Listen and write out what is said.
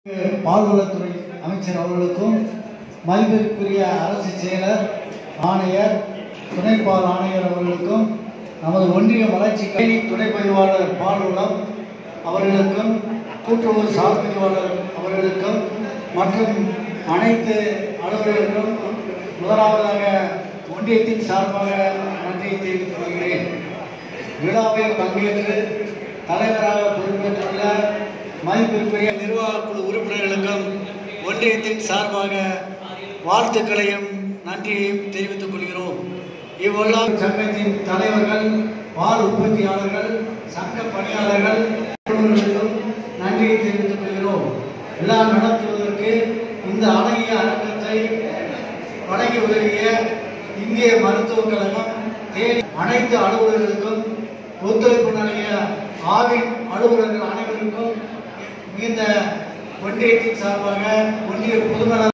பால்வளத்துறை அமைச்சர் அவர்களுக்கும் மதிப்பிற்குரிய அரசு செயலர் ஆணையர் துணைப்பால் ஆணையர் அவர்களுக்கும் நமது ஒன்றிய வளர்ச்சி கல்வி துணை பதிவாளர் பால்வளம் அவர்களுக்கும் கூட்டுறவு சார் பதிவாளர் அவர்களுக்கும் மற்றும் அனைத்து அலுவலர்களுக்கும் முதலாவதாக ஒன்றியத்தின் சார்பாக நன்றியை தெரிவித்துக் கொள்கிறேன் விழாவில் பங்கேற்று தலைவராக பொறுப்பேற்றுள்ள மதிப்பிற்குரிய நிர்வாக குழு உறுப்பினர்களுக்கும் ஒன்றியத்தின் சார்பாக வாழ்த்துக்களையும் நன்றியையும் தெரிவித்துக் கொள்கிறோம் இவ்விழா சங்கத்தின் தலைவர்கள் பால் உற்பத்தியாளர்கள் சங்க பணியாளர்கள் அலுவலர்களுக்கும் நன்றியை தெரிவித்துக் கொள்கிறோம் விழா நடத்துவதற்கு இந்த அழகிய அரங்கத்தை வழங்கி உதவிய இந்திய மருத்துவக் கழகம் தேனி அனைத்து அலுவலர்களுக்கும் ஒத்துழைப்பு நல்கிய ஆவின் அலுவலர்கள் அனைவருக்கும் மிகுந்த ஒன்றியத்தின் சார்பாக ஒன்றிய பொதுநல